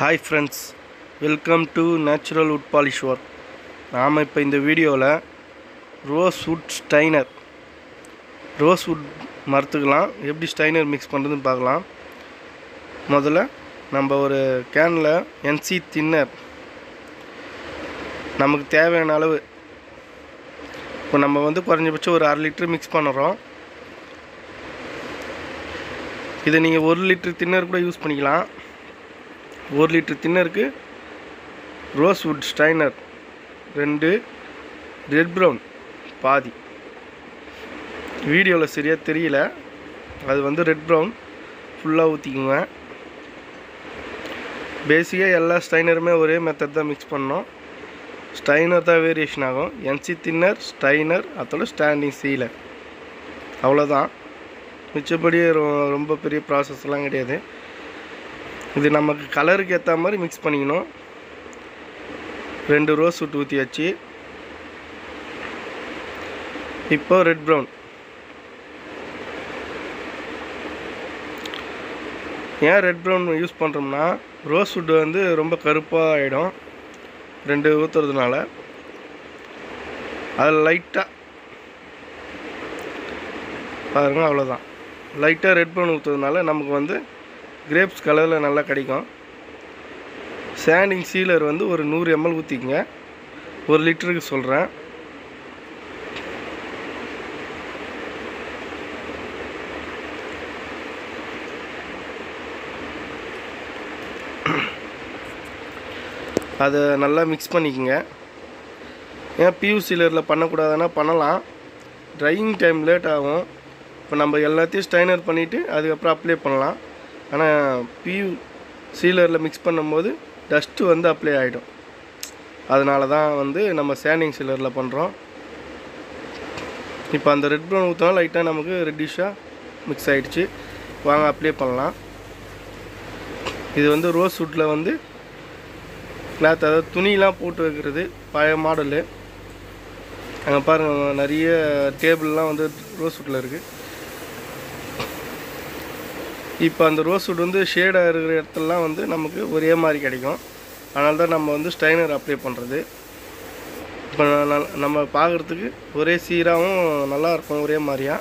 hi friends welcome to natural wood polish work நாம் இப்போ இந்த வீடியோவில் rosewood stainer rosewood மரத்துக்கலாம் எப்படி ஸ்டைனர் மிக்ஸ் பண்ணுறதுன்னு பார்க்கலாம் முதல்ல நம்ம ஒரு கேனில் என்சி தின்னர் நமக்கு தேவையான அளவு இப்போ நம்ம வந்து குறைஞ்சபட்சம் ஒரு அரை லிட்டர் மிக்ஸ் பண்ணுறோம் இதை நீங்கள் ஒரு லிட்டர் தின்னர் கூட யூஸ் பண்ணிக்கலாம் ஒரு லிட்டர் தின்னருக்கு ரோஸ் வுட் ஸ்டைனர் ரெண்டு ரெட் ப்ரௌன் பாதி வீடியோவில் சரியாக தெரியல அது வந்து ரெட் ப்ரௌன் ஃபுல்லாக ஊற்றிக்குங்க பேசிக்காக எல்லா ஸ்டைனருமே ஒரே மெத்தட் தான் மிக்ஸ் பண்ணோம் ஸ்டைனர் தான் வேரியேஷன் ஆகும் என்சி தின்னர் ஸ்டைனர் அதோட ஸ்டாண்டிங் சீலர் அவ்வளோதான் மிச்சப்படி ரொ- ரொம்ப பெரிய ப்ராசஸ்லாம் கிடையாது இது நமக்கு கலருக்கு ஏற்ற மாதிரி மிக்ஸ் பண்ணிக்கணும் ரெண்டு ரோஸ் விட்டு ஊற்றியாச்சு இப்போ ரெட் ப்ரௌன் ஏன் ரெட் ப்ரௌன் யூஸ் பண்ணுறோம்னா ரோஸ் வுட் வந்து ரொம்ப கருப்பாக ஆகிடும் ரெண்டு ஊற்றுறதுனால அதில் லைட்டாக பாருங்க அவ்வளோதான் லைட்டாக ரெட் ப்ரௌன் ஊற்றுறதுனால நமக்கு வந்து கிரேப்ஸ் கலரில் நல்லா கிடைக்கும் சாண்டிங் சீலர் வந்து ஒரு நூறு எம்எல் ஊற்றிக்கங்க ஒரு லிட்டருக்கு சொல்கிறேன் அதை நல்லா மிக்ஸ் பண்ணிக்கங்க ஏன் பியூ சீலரில் பண்ணக்கூடாதுன்னா பண்ணலாம் ட்ரையிங் டைம் லேட் ஆகும் இப்போ நம்ம எல்லாத்தையும் ஸ்டைனர் பண்ணிவிட்டு அதுக்கப்புறம் அப்ளை பண்ணலாம் ஆனால் பியூ சீலரில் மிக்ஸ் பண்ணும்போது டஸ்ட்டு வந்து அப்ளை ஆகிடும் அதனால தான் வந்து நம்ம சேண்டிங் சீலரில் பண்ணுறோம் இப்போ அந்த ரெட் ப்ரௌன் ஊற்றினா லைட்டாக நமக்கு ரெட்டிஷாக மிக்ஸ் ஆகிடுச்சு வாங்க அப்ளை பண்ணலாம் இது வந்து ரோஸ் வுட்டில் வந்து கிளாத் அதாவது துணிலாம் போட்டு வைக்கிறது பழைய மாடலு அங்கே பாருங்கள் நிறைய டேபிள்லாம் வந்து ரோஸ் வுட்டில் இருக்குது இப்போ அந்த ரோஸ் வுட் வந்து ஷேடாக இருக்கிற இடத்துலலாம் வந்து நமக்கு ஒரே மாதிரி கிடைக்கும் அதனால தான் நம்ம வந்து ஸ்டைனர் அப்ளை பண்ணுறது இப்போ நல்- நம்ம பார்க்குறதுக்கு ஒரே சீராகவும் நல்லா இருக்கும் ஒரே மாதிரியா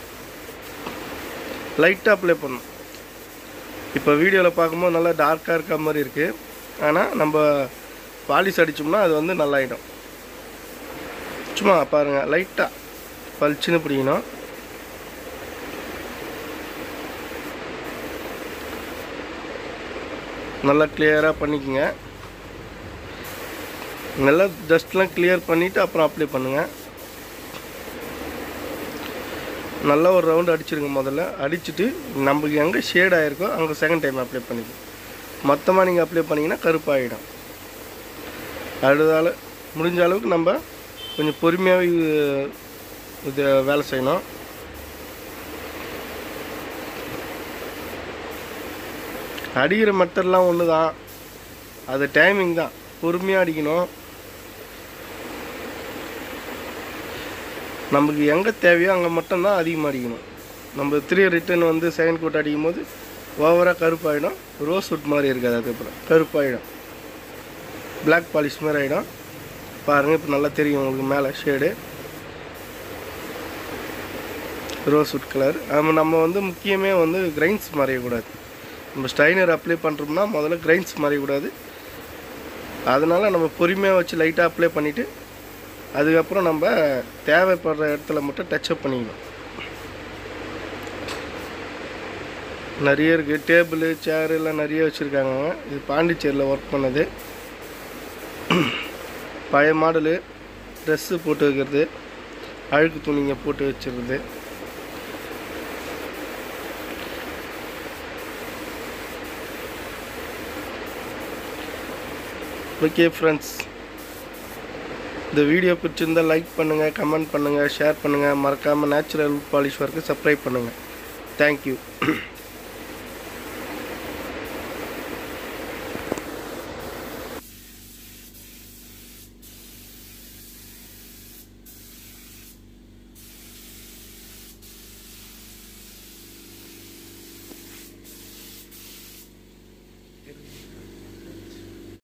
லைட்டாக அப்ளை பண்ணும் இப்போ வீடியோவில் பார்க்கும்போது நல்லா டார்க்காக இருக்க மாதிரி இருக்குது ஆனால் நம்ம பாலிஷ் அடித்தோம்னா அது வந்து நல்லாயிடும் சும்மா பாருங்கள் லைட்டாக பளிச்சுன்னு பிடிக்கணும் நல்லா கிளியராக பண்ணிக்கோங்க நல்லா டஸ்ட்லாம் கிளியர் பண்ணிவிட்டு அப்புறம் அப்ளை பண்ணுங்கள் நல்லா ஒரு ரவுண்டு அடிச்சிருங்க முதல்ல அடிச்சுட்டு நமக்கு எங்கே ஷேட் ஆகிருக்கோ அங்கே செகண்ட் டைம் அப்ளை பண்ணிக்கணும் மொத்தமாக நீங்கள் அப்ளை பண்ணிங்கன்னா கருப்பாகிடும் அடுத்தால முடிஞ்ச அளவுக்கு நம்ம கொஞ்சம் பொறுமையாகவே இது வேலை செய்யணும் அடிக்கிற மெத்தட்லாம் ஒன்று தான் அது டைமிங் தான் பொறுமையாக அடிக்கணும் நமக்கு எங்கே தேவையோ அங்கே மட்டும்தான் அதிகமாக அடிக்கணும் நம்ம த்ரீ ரிட்டன் வந்து செகண்ட் கோட் அடிக்கும் போது ஓவராக கருப்பாயிடும் ரோஸ் வுட் மாதிரி இருக்காது அதுக்கப்புறம் கருப்பாயிடும் Black பாலிஷ் மாதிரி ஆகிடும் பாருங்கள் இப்போ நல்லா தெரியும் உங்களுக்கு மேலே ஷேடு ரோஸ் வுட் கலர் நம்ம நம்ம வந்து முக்கியமே வந்து கிரைன்ஸ் மறையக்கூடாது நம்ம ஸ்டைனர் அப்ளை பண்ணுறோம்னா முதல்ல கிரைன்ஸ் மறையக்கூடாது அதனால் நம்ம பொறுமையாக வச்சு லைட்டாக அப்ளை பண்ணிவிட்டு அதுக்கப்புறம் நம்ம தேவைப்படுற இடத்துல மட்டும் டச்சப் பண்ணிக்கணும் நிறைய இருக்குது டேபிள் சேர் எல்லாம் நிறைய வச்சுருக்காங்க இது பாண்டிச்சேரியில் ஒர்க் பண்ணது பழைய மாடலு ட்ரெஸ்ஸு போட்டு வைக்கிறது அழுக்கு துணிங்க போட்டு வச்சிருது ஓகே ஃப்ரெண்ட்ஸ் இந்த வீடியோ பிடிச்சிருந்தால் லைக் பண்ணுங்கள் கமெண்ட் பண்ணுங்கள் ஷேர் பண்ணுங்கள் மறக்காமல் நேச்சுரல் பாலிஷ் ஒர்க்கு சப்ஸ்கிரைப் பண்ணுங்கள் தேங்க்யூ